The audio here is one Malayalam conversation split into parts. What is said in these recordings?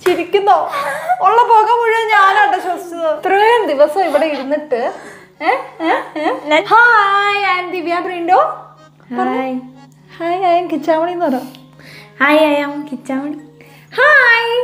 ചിരിക്കുന്നോ ഉള്ള പുക മുഴുവൻ ഞാനാട്ടോ ശ്വസിച്ചത് ഇത്രയും ദിവസം ഇവിടെ ഇരുന്നിട്ട് hi Ann Divya Brindo hi hi I am Kichamani എന്ന് പറ hi I am Kichamani hi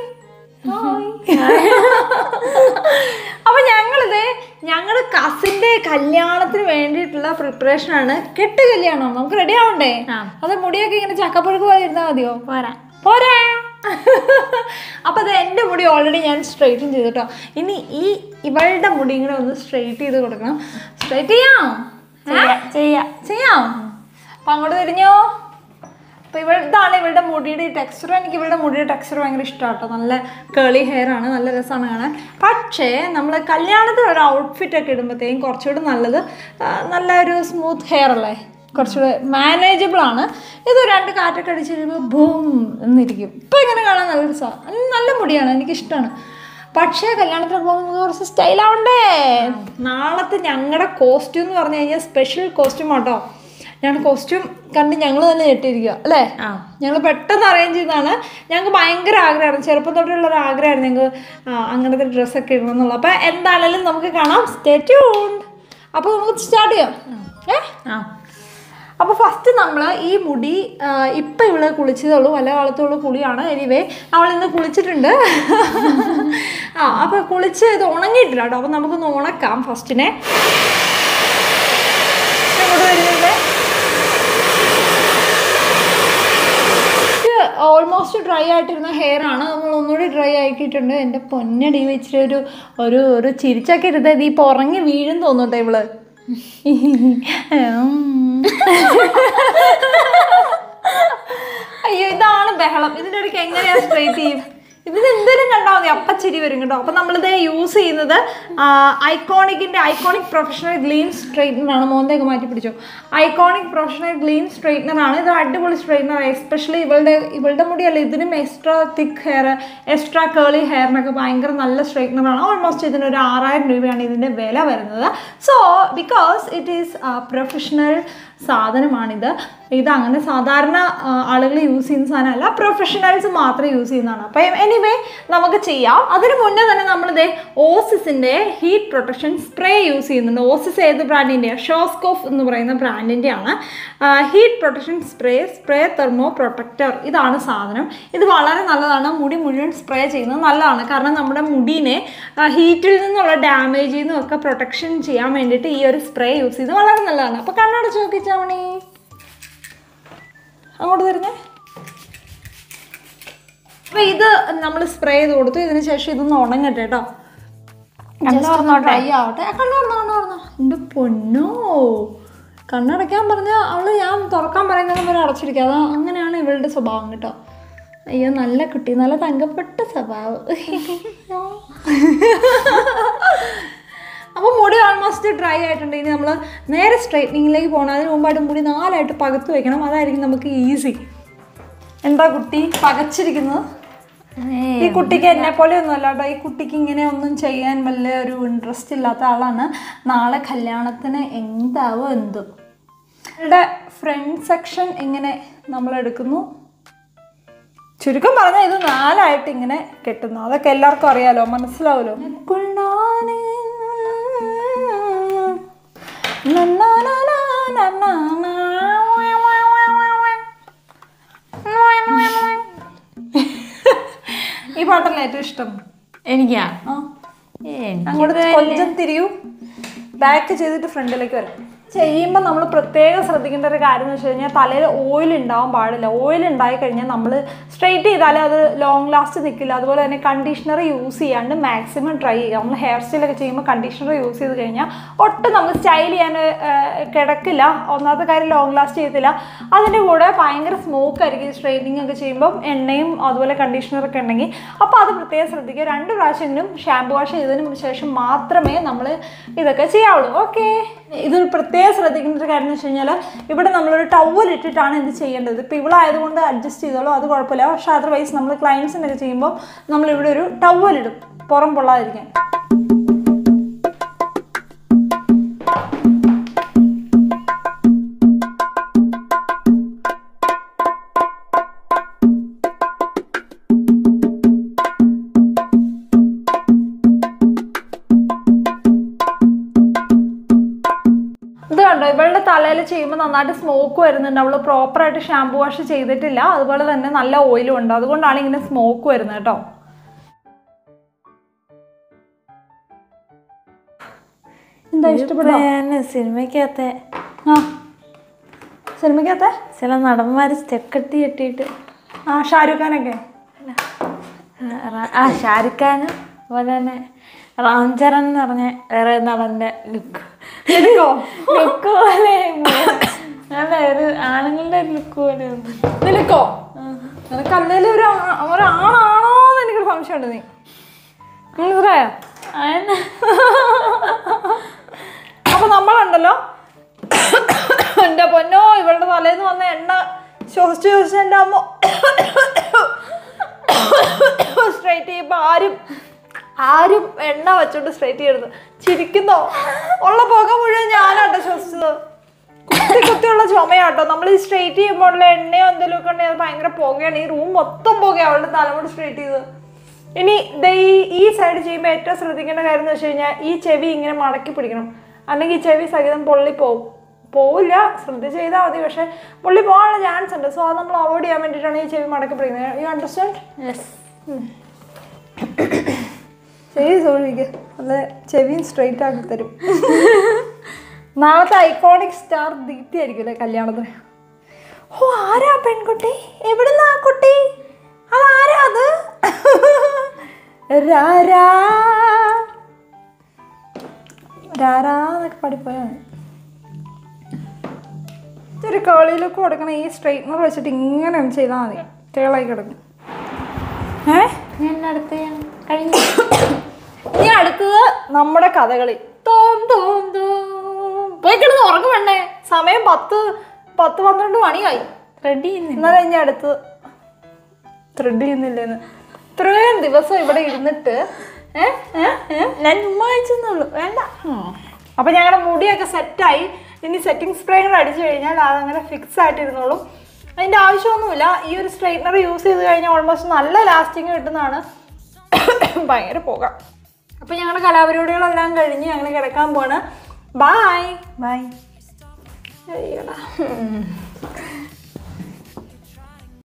അപ്പൊ ഞങ്ങളിത് ഞങ്ങളുടെ കസിന്റെ കല്യാണത്തിന് വേണ്ടിയിട്ടുള്ള പ്രിപ്പറേഷൻ ആണ് കെട്ട് കല്യാണം നമുക്ക് റെഡി ആവണ്ടേ ആ. അത് മുടിയൊക്കെ ഇങ്ങനെ ചക്കപ്പഴുക്ക് പോലെ ഇരുന്നാൽ മതിയോ പോരാ പോരാ അപ്പൊ അത് എൻ്റെ മുടി ഓൾറെഡി ഞാൻ സ്ട്രെയിറ്റും ചെയ്തു കേട്ടോ ഇനി ഈ ഇവളുടെ മുടി ഇങ്ങനെ ഒന്ന് സ്ട്രെയിറ്റ് ചെയ്ത് കൊടുക്കണം സ്ട്രെയിറ്റ് ചെയ്യാം ചെയ്യാം ചെയ്യാം ചെയ്യാം അപ്പൊ അങ്ങോട്ട് തിരിഞ്ഞോ അപ്പൊ ഇവൾ ഇതാണ് ഇവളുടെ മുടിയുടെ ടെക്സ്ചർ എനിക്ക് ഇവളുടെ മുടിയുടെ ടെക്സ്ചർ ഭയങ്കര ഇഷ്ടമാണ് കേട്ടോ നല്ല കേളി ഹെയർ ആണ് നല്ല രസമാണ് കാണാൻ പക്ഷേ നമ്മൾ കല്യാണത്തിന് ഒരു ഔട്ട്ഫിറ്റ് ഒക്കെ ഇടുമ്പോഴത്തേക്കും കുറച്ചുകൂടി നല്ലത് ആ, നല്ല ഒരു സ്മൂത്ത് ഹെയർ അല്ലേ കുറച്ചുകൂടെ മാനേജബിൾ ആണ് ഇത് രണ്ട് കാറ്റൊക്കെ അടിച്ച് കഴിയുമ്പോൾ ബൂം എന്നിരിക്കും ഇപ്പം ഇങ്ങനെ കാണാൻ നല്ല രസമാണ് നല്ല മുടിയാണ് എനിക്കിഷ്ടമാണ് പക്ഷേ കല്യാണത്തിന് പോകുമ്പോൾ നമുക്ക് കുറച്ച് സ്റ്റൈൽ ആവണ്ടേ നാളത്തെ ഞങ്ങളുടെ കോസ്റ്റ്യൂം എന്ന് പറഞ്ഞു കഴിഞ്ഞാൽ സ്പെഷ്യൽ കോസ്റ്റ്യൂം ആട്ടോ ഞങ്ങളുടെ കോസ്റ്റ്യൂം കണ്ട് ഞങ്ങൾ തന്നെ ഞെട്ടിയിരിക്കുക അല്ലേ ആ ഞങ്ങൾ പെട്ടെന്ന് അറേഞ്ച് ചെയ്തതാണ് ഞങ്ങൾക്ക് ഭയങ്കര ആഗ്രഹമായിരുന്നു ചെറുപ്പം തൊട്ടുള്ള ഒരു ആഗ്രഹമായിരുന്നു ഞങ്ങൾക്ക് അങ്ങനത്തെ ഡ്രസ്സൊക്കെ ഇടണം എന്നുള്ളത് അപ്പോൾ എന്താണെങ്കിലും നമുക്ക് കാണാം സ്റ്റേ ട്യൂൺ അപ്പോൾ നമുക്ക് സ്റ്റാർട്ട് ചെയ്യാം ഏ ആ അപ്പോൾ ഫസ്റ്റ് നമ്മൾ ഈ മുടി ഇപ്പം ഇവള് കുളിച്ചതുള്ളൂ വല്ല കാലത്തുള്ള കുളിയാണ് എനിവേ അവൾ ഇന്ന് കുളിച്ചിട്ടുണ്ട് ആ അപ്പോൾ കുളിച്ച് ഇത് ഉണങ്ങിയിട്ടില്ല കേട്ടോ അപ്പോൾ നമുക്കൊന്ന് ഉണക്കാം ഫസ്റ്റിനെ ഇങ്ങോട്ട് വരുന്നുണ്ട് ഓൾമോസ്റ്റ് ഡ്രൈ ആയിട്ടിരുന്ന ഹെയർ ആണ് നമ്മൾ ഒന്നുകൂടി ഡ്രൈ ആക്കിയിട്ടുണ്ട് എൻ്റെ പൊന്നടി വെച്ചിട്ട് ഒരു ഒരു ഒരു ചിരിച്ചൊക്കെ ഇരുന്നത് ഈ പുറങ്ങി വീഴും തോന്നുട്ടെ ഇവള് അയ്യോ ഇതാണ് ബഹളം ഇതിൻ്റെ ഇടയ്ക്ക് എങ്ങനെയാ സ്ട്രൈറ്റ് ചെയ്യും ഇതിന് എന്തെങ്കിലും കണ്ടാൽ മതി അപ്പം ചിരി വരും കേട്ടോ അപ്പം നമ്മളിത് യൂസ് ചെയ്യുന്നത് ഐക്കോണിക്കിൻ്റെ ഐക്കോണിക് പ്രൊഫഷണൽ ഗ്ലീൻ സ്ട്രെയിറ്റ്നർ ആണ് മോന്തയൊക്കെ മാറ്റി പിടിച്ചു ഐക്കോണിക് പ്രൊഫഷണൽ ഗ്ലീൻ സ്ട്രെയിറ്റ്നർ ആണ് ഇത് അടിപൊളി സ്ട്രെയിറ്റ്നർ എസ്പെഷ്യലി ഇവളുടെ ഇവളുടെ മുടിയല്ല ഇതിനും extra thick hair extra curly ഹെയറിനൊക്കെ ഭയങ്കര നല്ല സ്ട്രെയിറ്റ്നർ ആണ് ഓൾമോസ്റ്റ് ഇതിനൊരു ആറായിരം രൂപയാണ് ഇതിൻ്റെ വില വരുന്നത് so because it is professional സാധനമാണിത് ഇത് അങ്ങനെ സാധാരണ ആളുകൾ യൂസ് ചെയ്യുന്ന സാധനമല്ല പ്രൊഫഷണൽസ് മാത്രം യൂസ് ചെയ്യുന്നതാണ് അപ്പം എനിവേ നമുക്ക് ചെയ്യാം അതിന് മുന്നേ തന്നെ നമ്മളിത് ഓസിസിൻ്റെ ഹീറ്റ് പ്രൊട്ടക്ഷൻ സ്പ്രേ യൂസ് ചെയ്യുന്നുണ്ട് ഓസിസ് ഏത് ബ്രാൻഡിൻ്റെയാണ് ഷോസ്കോഫ് എന്ന് പറയുന്ന ബ്രാൻഡിൻ്റെയാണ് heat protection spray spray thermo protector ഇതാണ് സാധനം ഇത് വളരെ നല്ലതാണ് മുടി മുഴുവൻ സ്പ്രേ ചെയ്യുന്നത് നല്ലതാണ് കാരണം നമ്മുടെ മുടീനെ ഹീറ്റിൽ നിന്നുള്ള ഡാമേജിൽ നിന്നും ഒക്കെ പ്രൊട്ടക്ഷൻ ചെയ്യാൻ വേണ്ടിയിട്ട് ഈ ഒരു സ്പ്രേ യൂസ് ചെയ്ത് വളരെ നല്ലതാണ് അപ്പോൾ കണ്ണടച്ച് നോക്കിച്ചാൽ മണി അങ്ങോട്ട് തരുന്നേ അപ്പോൾ ഇത് നമ്മൾ സ്പ്രേ ചെയ്ത് കൊടുത്തു ഇതിന് ശേഷം ഇതൊന്ന് ഉണങ്ങട്ടെ കേട്ടോ ഡ്രൈ ആവട്ടെ ആ, കണ്ണ് തുറന്നോ കണ്ണ് തുറന്നോ എൻ്റെ പൊന്നോ കണ്ണടയ്ക്കാൻ പറഞ്ഞാൽ അവള് ഞാൻ തുറക്കാൻ പറയുന്നത് വരെ അടച്ചിരിക്കുക അതാ അങ്ങനെയാണ് ഇവളുടെ സ്വഭാവം കേട്ടോ അയ്യോ നല്ല കുട്ടി നല്ല തങ്കപ്പെട്ട സ്വഭാവം അപ്പോൾ മുടി ഓൾമോസ്റ്റ് ഡ്രൈ ആയിട്ടുണ്ട് ഇനി നമ്മൾ നേരെ സ്ട്രൈറ്റനിങ്ങിലേക്ക് പോകണം അതിന് മുമ്പായിട്ട് മുടി നാലായിട്ട് പകത്ത് വെക്കണം അതായിരിക്കും നമുക്ക് ഈസി എന്താ കുട്ടി പകച്ചിരിക്കുന്നത് ഈ കുട്ടിക്ക് എന്നെ പോലെ ഒന്നും അല്ല കേട്ടോ ഈ കുട്ടിക്ക് ഇങ്ങനെ ഒന്നും ചെയ്യാൻ വലിയ ഒരു ഇൻട്രസ്റ്റ് ഇല്ലാത്ത ആളാണ് നാളെ കല്യാണത്തിന് എന്താവോ എന്തോ ഇവിടെ ഫ്രണ്ട് സെക്ഷൻ ഇങ്ങനെ നമ്മൾ എടുക്കുന്നു ചുരുക്കം പറഞ്ഞാൽ ഇത് നാലായിട്ട് ഇങ്ങനെ കെട്ടുന്നു അതൊക്കെ എല്ലാവർക്കും അറിയാലോ മനസ്സിലാവുമല്ലോ ഈ പാട്ടല്ലേ ഏറ്റവും ഇഷ്ടം എനിക്കാ ആ ഏ, അങ്ങോട്ട് കൊഞ്ചം തിരിയൂ ബാക്ക് ചെയ്തിട്ട് ഫ്രണ്ടിലേക്ക് വരാം ചെയ്യുമ്പോൾ നമ്മൾ പ്രത്യേകം ശ്രദ്ധിക്കേണ്ട ഒരു കാര്യം എന്ന് വെച്ച് കഴിഞ്ഞാൽ തലയിൽ ഓയിൽ ഉണ്ടാവാൻ പാടില്ല ഓയിൽ ഉണ്ടായി കഴിഞ്ഞാൽ നമ്മൾ സ്ട്രെയിറ്റ് ചെയ്താലേ അത് ലോങ് ലാസ്റ്റ് നിൽക്കില്ല അതുപോലെ തന്നെ കണ്ടീഷണർ യൂസ് ചെയ്യാണ്ട് മാക്സിമം ട്രൈ ചെയ്യുക നമ്മൾ ഹെയർ സ്റ്റൈലൊക്കെ ചെയ്യുമ്പോൾ കണ്ടീഷണർ യൂസ് ചെയ്ത് കഴിഞ്ഞാൽ ഒട്ടും നമ്മൾ സ്റ്റൈൽ ചെയ്യാൻ ഏഹ്, കിടക്കില്ല ഒന്നാമത്തെ കാര്യം ലോങ് ലാസ്റ്റ് ചെയ്യത്തില്ല അതിൻ്റെ കൂടെ ഭയങ്കര സ്മോക്ക് ആയിരിക്കും സ്ട്രെയിറ്റിംഗ് ഒക്കെ ചെയ്യുമ്പോൾ എണ്ണയും അതുപോലെ കണ്ടീഷണറൊക്കെ ഉണ്ടെങ്കിൽ അപ്പോൾ അത് പ്രത്യേകം ശ്രദ്ധിക്കുക രണ്ട് പ്രാവശ്യത്തിനും ഷാമ്പു വാഷ് ചെയ്തതിന് ശേഷം മാത്രമേ നമ്മൾ ഇതൊക്കെ ചെയ്യാവുള്ളൂ ഓക്കെ ഇതൊരു പ്രത്യേകം ശ്രദ്ധിക്കേണ്ട ഒരു കാര്യം എന്ന് വെച്ച് കഴിഞ്ഞാൽ ഇവിടെ നമ്മളൊരു ടവൽ ഇട്ടിട്ടാണ് ഇത് ചെയ്യേണ്ടത് ഇപ്പോൾ ഇവളായതുകൊണ്ട് അഡ്ജസ്റ്റ് ചെയ്തോളൂ അത് കുഴപ്പമില്ല പക്ഷേ അതർവൈസ് നമ്മൾ ക്ലയൻസിനൊക്കെ ചെയ്യുമ്പോൾ നമ്മളിവിടെ ഒരു ടവൽ ഇടും പുറം പൊള്ളാതിരിക്കാൻ തലയിൽ ചെയ്യുമ്പോൾ നന്നായിട്ട് സ്മോക്ക് വരുന്നുണ്ട് അവൾ പ്രോപ്പറായിട്ട് ഷാംപൂ വാഷ് ചെയ്തിട്ടില്ല അതുപോലെ തന്നെ നല്ല ഓയിലും ഉണ്ട് അതുകൊണ്ടാണ് ഇങ്ങനെ സ്മോക്ക് വരുന്നത് കേട്ടോ എന്താ ഇഷ്ടപ്പെട്ടോ സിനിമയ്ക്കകത്തെ ആ സിനിമയ്ക്കകത്തെ ചില നടന്മാർ സ്റ്റെക്കട്ടി കെട്ടിയിട്ട് ആ ഷാരൂഖ് ഖാനൊക്കെ ആ ഷാരുഖ് ഖാനും അതുപോലെ തന്നെ റാം ചരൺ എന്ന് പറഞ്ഞ വേറെ നടന്റെ ലുക്ക് എടുക്കോ ലുക്ക് പോലെ നല്ല ഒരു ആണുങ്ങളുടെ ലുക്ക് പോലെ ഉണ്ട് നിനക്കോ നിനക്ക് അല്ലേലും ഒരു ആ- ഒരാണാണോ എന്ന് എനിക്കൊരു സംശയമുണ്ട് നീ മനസ്സിലായോ അതന്നെ. അപ്പൊ നമ്മളുണ്ടല്ലോ എന്റെ പൊന്നോ ഇവളുടെ തലേന്ന് വന്ന എണ്ണ ശ്വസിച്ച് ശ്വസിച്ച് എൻ്റെ അമ്മ സ്ട്രൈറ്റ് ചെയ്യുമ്പോ ആരും ആരും എണ്ണ വെച്ചോണ്ട് സ്ട്രൈറ്റ് ചെയ്യരുത് ചിരിക്കുന്നോ ഉള്ള പുക മുഴുവൻ ഞാനാട്ടോ ശ്വസിച്ചത് കുത്തി കുത്തിയുള്ള ചുമയാട്ടോ നമ്മൾ ഈ സ്ട്രൈറ്റ് ചെയ്യുമ്പോൾ ഉള്ള എണ്ണയോ എന്തെങ്കിലും ഒക്കെ ഉണ്ടെങ്കിൽ അത് ഭയങ്കര പുകയാണ് ഈ റൂം മൊത്തം പുകയാണ് അവളുടെ തലമുടി സ്ട്രൈറ്റ് ചെയ്തത് ഇനി ദേ ഈ ഈ സൈഡ് ചെയ്യുമ്പോൾ ഏറ്റവും ശ്രദ്ധിക്കേണ്ട കാര്യം എന്ന് വെച്ച് കഴിഞ്ഞാൽ ഈ ചെവി ഇങ്ങനെ മടക്കി പിടിക്കണം അല്ലെങ്കിൽ ഈ ചെവി സഹിതം പൊള്ളി പോവും പോവില്ല ശ്രദ്ധിച്ച് ചെയ്താൽ മതി പക്ഷെ പൊള്ളി പോകാനുള്ള ചാൻസ് ഉണ്ട് സോ അത് നമ്മൾ അവോയ്ഡ് ചെയ്യാൻ വേണ്ടിയിട്ടാണ് ഈ ചെവി മടക്കി പിടിക്കുന്നത് യു അണ്ടർസ്റ്റാൻഡ് Yes. ചെവി സൂക്ഷിക്കുക അത് ചെവിയും സ്ട്രെയിറ്റ് ആക്കി തരും നാളത്തെ ഐക്കോണിക് സ്റ്റാർ ദീപ്തി ആയിരിക്കും കല്യാണത്തിന് ഓ ആരാ പെൺകുട്ടി എവിടുന്നാ ആ കുട്ടി അതാരാ അത് രാരാ രാരാ എന്നൊക്കെ പാടിപ്പോയാ മതി. ഒരു കേളിയിലൊക്കെ കൊടുക്കണം ഈ സ്ട്രെയിറ്റ്നർ വെച്ചിട്ട് ഇങ്ങനെ ഒന്ന് ചെയ്താൽ മതി തേളായി കിടക്കും ഏ ഞാൻ അടുത്ത് ഞാൻ കഴിഞ്ഞു ഇനി അടുത്തത് നമ്മുടെ കഥകളി തോം തോം തോം പോയി കിടന്ന് ഉറങ്ങും വേണ്ടേ സമയം പത്ത് പത്ത് പന്ത്രണ്ട് മണിയായി റെഡി ചെയ്യുന്നില്ല എന്നാലും ഇനി അടുത്ത് ത്രെഡ് ചെയ്യുന്നില്ലെന്ന് ഇത്രയും ദിവസം ഇവിടെ ഇരുന്നിട്ട് ഏ ഏ ഏ ഞാൻ ചുമ്മാ കഴിച്ചെന്നുള്ളൂ വേണ്ട അപ്പം ഞങ്ങളുടെ മുടിയൊക്കെ സെറ്റായി ഇനി സെറ്റിംഗ് സ്പ്രേ കൂടെ അടിച്ചു കഴിഞ്ഞാൽ അതങ്ങനെ ഫിക്സ് ആയിട്ടിരുന്നോളും അതിൻ്റെ ആവശ്യമൊന്നുമില്ല ഈ ഒരു സ്ട്രൈറ്റ്നർ യൂസ് ചെയ്ത് കഴിഞ്ഞാൽ ഓൾമോസ്റ്റ് നല്ല ലാസ്റ്റിങ് കിട്ടുന്നതാണ് ഭയങ്കര പോകാം അപ്പം ഞങ്ങളുടെ കലാപരിപാടികളെല്ലാം കഴിഞ്ഞ് ഞങ്ങൾ കിടക്കാൻ പോണ് ബായ് ബൈ അയ്യടാ